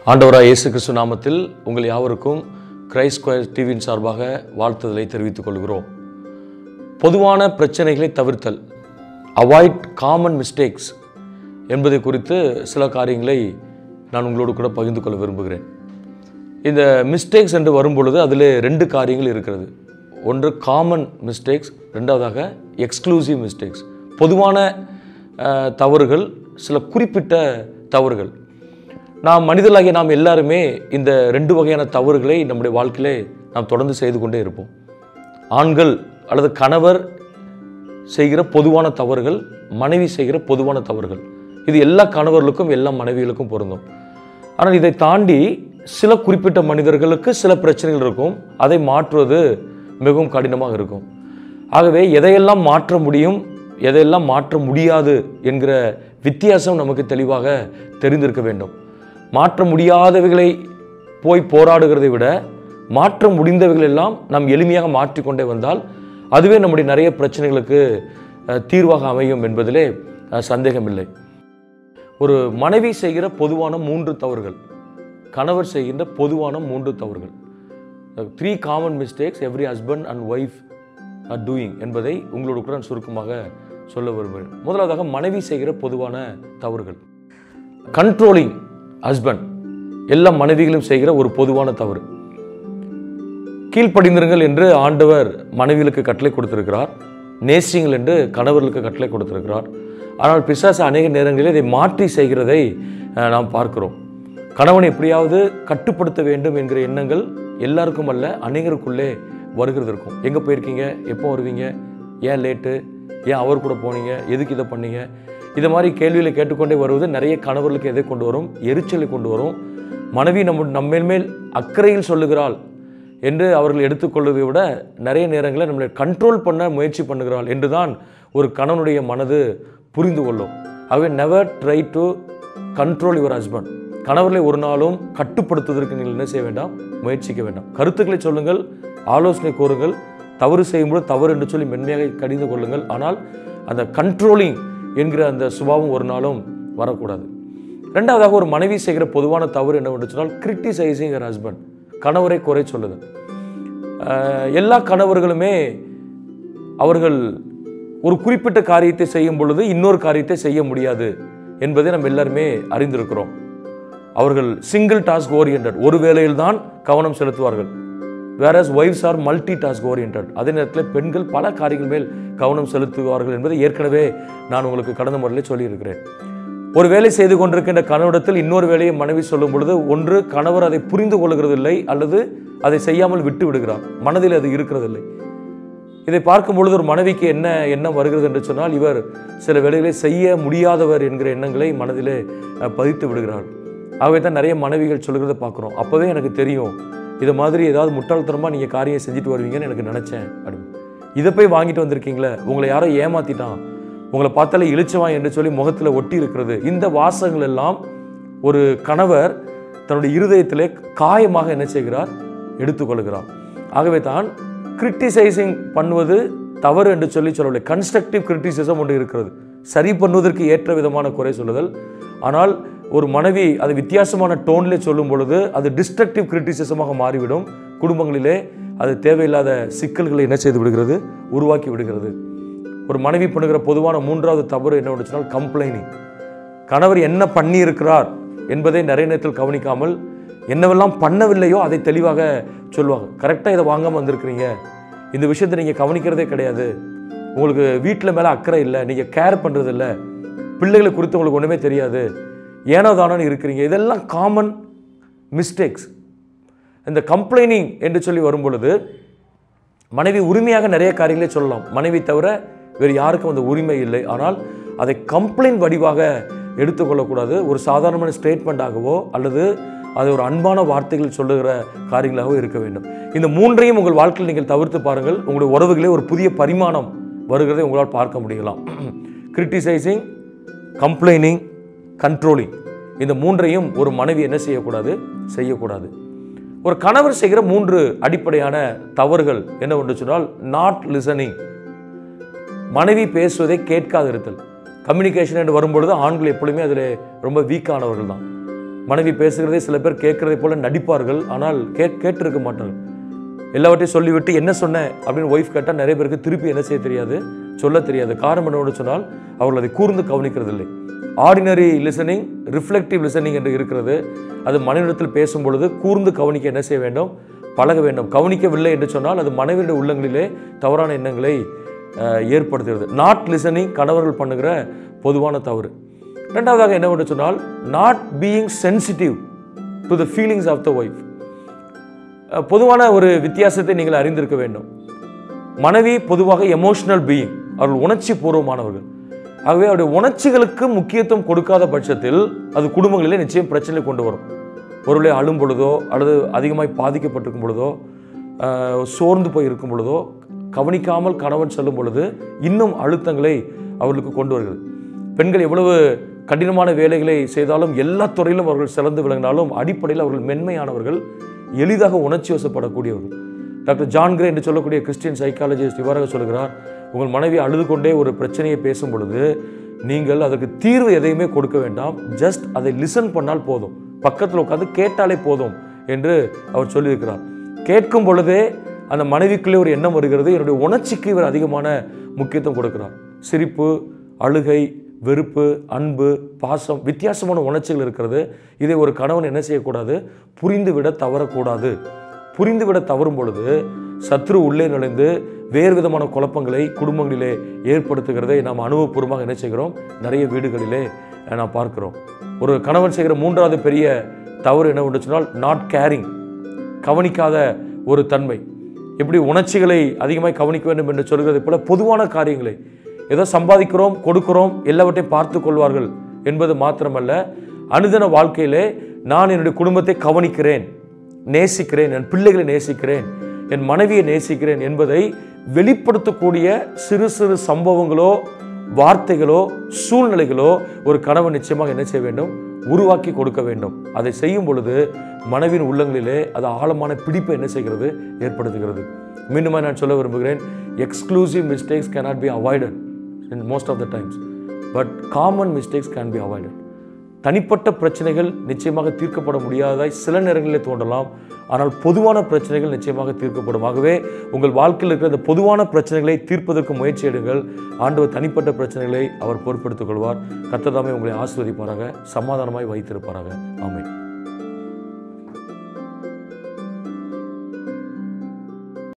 ஆண்டவராக இயேசு கிறிஸ்து நாமத்தில் உங்கள் யாவருக்கும் கிரைஸ்ட் ஸ்கொயர் டிவியின் சார்பாக வாழ்த்துதலை தெரிவித்துக் கொள்கிறோம் பொதுவான பிரச்சனைகளை தவிர்த்தல் அவாய்ட் காமன் மிஸ்டேக்ஸ் என்பதை குறித்து சில காரியங்களை நான் உங்களோடு கூட பகிர்ந்து கொள்ள விரும்புகிறேன் இந்த மிஸ்டேக்ஸ் என்று வரும்பொழுது அதில் ரெண்டு காரியங்கள் இருக்கிறது ஒன்று காமன் மிஸ்டேக்ஸ் ரெண்டாவதாக எக்ஸ்க்ளூசிவ் மிஸ்டேக்ஸ் பொதுவான அஹ், தவறுகள் சில குறிப்பிட்ட தவறுகள் நாம் மனிதர்களாகிய நாம் எல்லாருமே இந்த ரெண்டு வகையான தவறுகளை நம்முடைய வாழ்க்கையிலே நாம் தொடர்ந்து செய்து கொண்டே இருப்போம் ஆண்கள் அல்லது கணவர் செய்கிற பொதுவான தவறுகள் மனைவி செய்கிற பொதுவான தவறுகள் இது எல்லா கணவர்களுக்கும் எல்லா மனைவிகளுக்கும் பொருந்தும் ஆனால் இதை தாண்டி சில குறிப்பிட்ட மனிதர்களுக்கு சில பிரச்சனைகள் இருக்கும் அதை மாற்றுவது மிகவும் கடினமாக இருக்கும் ஆகவே எதையெல்லாம் மாற்ற முடியும் எதையெல்லாம் மாற்ற முடியாது என்கிற வித்தியாசம் நமக்கு தெளிவாக தெரிந்திருக்க வேண்டும் மாற்ற முடியாதவைகளை போய் போராடுகிறதை விட மாற்ற முடிந்தவைகள் எல்லாம் நாம் எளிமையாக மாற்றிக்கொண்டே வந்தால் அதுவே நம்முடைய நிறைய பிரச்சனைகளுக்கு அஹ், தீர்வாக அமையும் என்பதிலே அஹ், சந்தேகமில்லை ஒரு மனைவி செய்கிற பொதுவான மூன்று தவறுகள் கணவர் செய்கின்ற பொதுவான மூன்று தவறுகள் three common mistakes every husband and wife are doing என்பதை உங்களோடு கூட நான் சுருக்கமாக சொல்ல விரும்புகிறேன் முதலாவதாக மனைவி செய்கிற பொதுவான தவறுகள் கண்ட்ரோலிங் ஹஸ்பண்ட் எல்லா மனைவிகளும் செய்கிற ஒரு பொதுவான தவறு கீழ்ப்படிந்திருங்கள் என்று ஆண்டவர் மனைவிகளுக்கு கட்டளை கொடுத்திருக்கிறார் நேசிங்கள் என்று கணவர்களுக்கு கட்டளை கொடுத்திருக்கிறார் ஆனால் பிசாசு அநேக நேரங்களில் இதை மாற்றி செய்கிறதை அஹ், நாம் பார்க்கிறோம் கணவனை எப்படியாவது கட்டுப்படுத்த வேண்டும் என்கிற எண்ணங்கள் எல்லாருக்கும் அல்ல அநேகருக்குள்ளே வருகிறது இருக்கும் எங்கே போயிருக்கீங்க எப்போ வருவீங்க ஏன் லேட்டு ஏன் அவர் கூட போனீங்க எதுக்கு இதை பண்ணீங்க இதை மாதிரி கேள்விகளை கேட்டுக்கொண்டே வருவது நிறைய கணவர்களுக்கு எதை கொண்டு வரும் எரிச்சலை கொண்டு வரும் மனைவி நம்ம நம்ம மேல் அக்கறையில் சொல்லுகிறாள் என்று அவர்கள் எடுத்துக்கொள்வதை விட நிறைய நேரங்களில் நம்மளை கண்ட்ரோல் பண்ண முயற்சி பண்ணுகிறாள் என்று தான் ஒரு கணவனுடைய மனது புரிந்து கொள்ளும் ஆகவே never try to control your husband கணவர்களை ஒரு நாளும் கட்டுப்படுத்துவதற்கு நீங்கள் என்ன செய்ய வேண்டாம் முயற்சிக்க வேண்டாம் கருத்துக்களை சொல்லுங்கள் ஆலோசனை கூறுங்கள் தவறு செய்யும்போது தவறு என்று சொல்லி மென்மையாக கடிந்து கொள்ளுங்கள் ஆனால் அந்த கண்ட்ரோலிங் என்கிற அந்த சுபாவம் ஒரு நாளும் வரக்கூடாது ரெண்டாவதாக ஒரு மனைவி செய்கிற பொதுவான தவறு என்னவென்று சொன்னால் கிரிட்டிசைசிங் ஹர் ஹஸ்பண்ட் கணவரை குறை சொல்லுதல் அஹ் எல்லா கணவர்களுமே அவர்கள் ஒரு குறிப்பிட்ட காரியத்தை செய்யும் பொழுது இன்னொரு காரியத்தை செய்ய முடியாது என்பதை நம்ம எல்லாருமே அறிந்திருக்கிறோம் அவர்கள் சிங்கிள் டாஸ்க் ஓரியன்ட் ஒரு வேலையில் தான் கவனம் செலுத்துவார்கள் whereas wives are multi task orient அதே நேரத்தில் பெண்கள் பல காரியங்கள் மேல் கவனம் செலுத்துவார்கள் என்பதை ஏற்கனவே நான் உங்களுக்கு கடந்த முறையில் சொல்லியிருக்கிறேன் ஒரு வேலை செய்து கொண்டிருக்கின்ற கணவனிடத்தில் இன்னொரு வேலையை மனைவி சொல்லும் பொழுது ஒன்று கணவர் அதை புரிந்து கொள்கிறதில்லை அல்லது அதை செய்யாமல் விட்டு விடுகிறார் மனதில் அது இருக்கிறதில்லை இதை பார்க்கும் பொழுது ஒரு மனைவிக்கு என்ன எண்ணம் வருகிறது என்று சொன்னால் இவர் சில வேலைகளை செய்ய முடியாதவர் என்கிற எண்ணங்களை மனதிலே அஹ், பதித்து விடுகிறார் ஆகவே தான் நிறைய மனைவிகள் சொல்கிறத பார்க்குறோம் அப்போவே எனக்கு தெரியும் இதை மாதிரி ஏதாவது முட்டாள்தனமாக நீங்கள் காரியம் செஞ்சுட்டு வருவீங்கன்னு எனக்கு நினச்சேன் அப்படின்னு இதை போய் வாங்கிட்டு வந்திருக்கீங்களே உங்களை யாரோ ஏமாத்திட்டான் உங்களை பார்த்தாலே இழிச்சவான் என்று சொல்லி முகத்தில் ஒட்டி இருக்கிறது இந்த வாசகங்கள் எல்லாம் ஒரு கணவர் தன்னுடைய இருதயத்திலே காயமாக என்ன செய்கிறார் எடுத்துக்கொள்கிறார் ஆகவே தான் கிரிட்டிசைசிங் பண்ணுவது தவறு என்று சொல்லி சொல்லவில்லை கன்ஸ்ட்ரக்டிவ் கிரிட்டிசிசம் ஒன்று இருக்கிறது சரி பண்ணுவதற்கு ஏற்ற விதமான குறை சொல்லுதல் ஆனால் ஒரு மனைவி அது வித்தியாசமான டோன்லே சொல்லும் பொழுது அது டிஸ்ட்ரக்டிவ் கிரிட்டிசிசமாக மாறிவிடும் குடும்பங்களிலே அது தேவையில்லாத சிக்கல்களை என்ன செய்து விடுகிறது உருவாக்கி விடுகிறது ஒரு மனைவி பண்ணுகிற பொதுவான மூன்றாவது தவறு என்ன சொன்னால் கம்ப்ளைனிங் கணவர் என்ன பண்ணி இருக்கிறார் என்பதை நிறைய நேரத்தில் கவனிக்காமல் என்னவெல்லாம் பண்ணவில்லையோ அதை தெளிவாக சொல்லுவாங்க கரெக்டாக இதை வாங்காமல் வந்திருக்கிறீங்க இந்த விஷயத்தை நீங்கள் கவனிக்கிறதே கிடையாது உங்களுக்கு வீட்டில் மேலே அக்கறை இல்லை நீங்கள் கேர் பண்ணுறது இல்லை பிள்ளைகளை குறித்து உங்களுக்கு ஒன்றுமே தெரியாது ஏனோ தானோன்னு இருக்கிறீங்க இதெல்லாம் காமன் மிஸ்டேக்ஸ் இந்த கம்ப்ளைனிங் என்று சொல்லி வரும் பொழுது மனைவி உரிமையாக நிறைய காரியங்களே சொல்லலாம் மனைவி தவிர வேறு யாருக்கும் அந்த உரிமை இல்லை ஆனால் அதை கம்ப்ளைண்ட் வடிவாக எடுத்துக்கொள்ளக்கூடாது ஒரு சாதாரணமான ஸ்டேட்மெண்ட்டாகவோ அல்லது அது ஒரு அன்பான வார்த்தைகள் சொல்லுகிற காரியங்களாகவோ இருக்க வேண்டும் இந்த மூன்றையும் உங்கள் வாழ்க்கையில் நீங்கள் தவிர்த்து பாருங்கள் உங்களுடைய உறவுகளே ஒரு புதிய பரிமாணம் வருகிறதை உங்களால் பார்க்க முடியலாம் கிரிட்டிசைசிங் கம்ப்ளைனிங் கண்ட்ரோலிங் இந்த மூன்றையும் ஒரு மனைவி என்ன செய்யக்கூடாது செய்யக்கூடாது ஒரு கணவர் செய்கிற மூன்று அடிப்படையான தவறுகள் என்னவென்று சொன்னால் நாட் லிசனிங் மனைவி பேசுவதை கேட்காது இருத்தல் கம்யூனிகேஷன் என்று வரும்பொழுது ஆண்கள் எப்பொழுதுமே அதில் ரொம்ப வீக்கானவர்கள் தான் மனைவி பேசுகிறதே சில பேர் கேட்கறதை போல நடிப்பார்கள் ஆனால் கே கேட்டிருக்க மாட்டார்கள் எல்லாவற்றையும் சொல்லிவிட்டு என்ன சொன்னேன் அப்படின்னு ஒய்ஃப் கேட்டால் நிறைய பேருக்கு திருப்பி என்ன செய்ய தெரியாது சொல்ல தெரியாது காரணம் என்னோட சொன்னால் அவர்கள் அதை கூர்ந்து கவனிக்கிறதில்லை ஆர்டினரி லிசனிங் ரிஃப்ளெக்டிவ் லிசனிங் என்று இருக்கிறது அது மனிதனிடத்தில் பேசும் பொழுது கூர்ந்து கவனிக்க என்ன செய்ய வேண்டும் பழக வேண்டும் கவனிக்கவில்லை என்று சொன்னால் அது மனைவியுடைய உள்ளங்களிலே தவறான எண்ணங்களை அஹ், ஏற்படுத்துகிறது நாட் லிசனிங் கணவர்கள் பண்ணுகிற பொதுவான தவறு ரெண்டாவதாக என்னவென்று சொன்னால் not being sensitive to the feelings of the wife பொதுவான ஒரு வித்தியாசத்தை நீங்கள் அறிந்திருக்க வேண்டும் மனைவி பொதுவாக எமோஷனல் பீயிங் அவர்கள் உணர்ச்சி பூர்வமானவர்கள் ஆகவே அவருடைய உணர்ச்சிகளுக்கு முக்கியத்துவம் கொடுக்காத பட்சத்தில் அது குடும்பங்களிலே நிச்சயம் பிரச்சனை கொண்டு வரும் ஒருவேளை அழும் பொழுதோ அல்லது அதிகமாய் பாதிக்கப்பட்டிருக்கும் பொழுதோ ஆஹ், சோர்ந்து போய் இருக்கும் பொழுதோ கவனிக்காமல் கணவன் செல்லும் பொழுது இன்னும் அழுத்தங்களை அவர்களுக்கு கொண்டு வருகிறது பெண்கள் எவ்வளவு கடினமான வேலைகளை செய்தாலும் எல்லா துறையிலும் அவர்கள் சிறந்து விளங்கினாலும் அடிப்படையில் அவர்கள் மென்மையானவர்கள் எளிதாக உணர்ச்சி வசப்படக்கூடியவர்கள் டாக்டர் ஜான் கிரே என்று சொல்லக்கூடிய கிறிஸ்டியன் சைக்காலஜிஸ்ட் இவ்வாறாக சொல்கிறார் உங்கள் மனைவி அழுது கொண்டே ஒரு பிரச்சனையை பேசும் பொழுது நீங்கள் அதற்கு தீர்வு எதையுமே கொடுக்க வேண்டாம் ஜஸ்ட் அதை லிசன் பண்ணால் போதும் பக்கத்தில் உட்காந்து கேட்டாலே போதும் என்று அவர் சொல்லியிருக்கிறார் கேட்கும் பொழுதே அந்த மனைவிக்குள்ளே ஒரு எண்ணம் வருகிறது என்னுடைய உணர்ச்சிக்கு இவர் அதிகமான முக்கியத்துவம் கொடுக்கிறார் சிரிப்பு அழுகை வெறுப்பு அன்பு பாசம் வித்தியாசமான உணர்ச்சிகள் இருக்கிறது இதை ஒரு கணவன் என்ன செய்யக்கூடாது புரிந்துவிட தவறக்கூடாது புரிந்துவிட தவறும் பொழுது சத்ரு உள்ளே நுழைந்து வேறு விதமான குழப்பங்களை குடும்பங்களிலே ஏற்படுத்துகிறதை நாம் அனுபவபூர்வமாக என்ன செய்கிறோம் நிறைய வீடுகளிலே அஹ், நாம் பார்க்கிறோம் ஒரு கணவன் செய்கிற மூன்றாவது பெரிய தவறு என்னவென்று சொன்னால் நாட் கேரிங் கவனிக்காத ஒரு தன்மை எப்படி உணர்ச்சிகளை அதிகமாக கவனிக்க வேண்டும் என்று சொல்கிறதை போல பொதுவான காரியங்களை ஏதோ சம்பாதிக்கிறோம் கொடுக்கிறோம் எல்லாவற்றையும் பார்த்து கொள்வார்கள் என்பது மாத்திரமல்ல அனுதின வாழ்க்கையிலே நான் என்னுடைய குடும்பத்தை கவனிக்கிறேன் நேசிக்கிறேன் என் பிள்ளைகளை நேசிக்கிறேன் என் மனைவியை நேசிக்கிறேன் என்பதை வெளிப்படுத்தக்கூடிய சிறு சிறு சம்பவங்களோ வார்த்தைகளோ சூழ்நிலைகளோ ஒரு கணவன் நிச்சயமாக என்ன செய்ய வேண்டும் உருவாக்கி கொடுக்க வேண்டும் அதை செய்யும் பொழுது மனைவியின் உள்ளங்களிலே அது ஆழமான பிடிப்பை என்ன செய்கிறது ஏற்படுத்துகிறது மீண்டுமா நான் சொல்ல விரும்புகிறேன் exclusive mistakes cannot be avoided in most of the times but common mistakes can be avoided தனிப்பட்ட பிரச்சனைகள் நிச்சயமாக தீர்க்கப்பட முடியாததாய் சில நேரங்களிலே தோன்றலாம் ஆனால் பொதுவான பிரச்சனைகள் நிச்சயமாக தீர்க்கப்படும் ஆகவே உங்கள் வாழ்க்கையில் இருக்கிற இந்த பொதுவான பிரச்சனைகளை தீர்ப்பதற்கு முயற்சி எடுங்கள் ஆண்டவர் தனிப்பட்ட பிரச்சனைகளை அவர் பொறுப்பெடுத்துக் கொள்வார் கர்த்தர் தாமே உங்களை ஆசீர்வதிப்பாராக சமாதானமாய் வைத்திருப்பாராக ஆமென்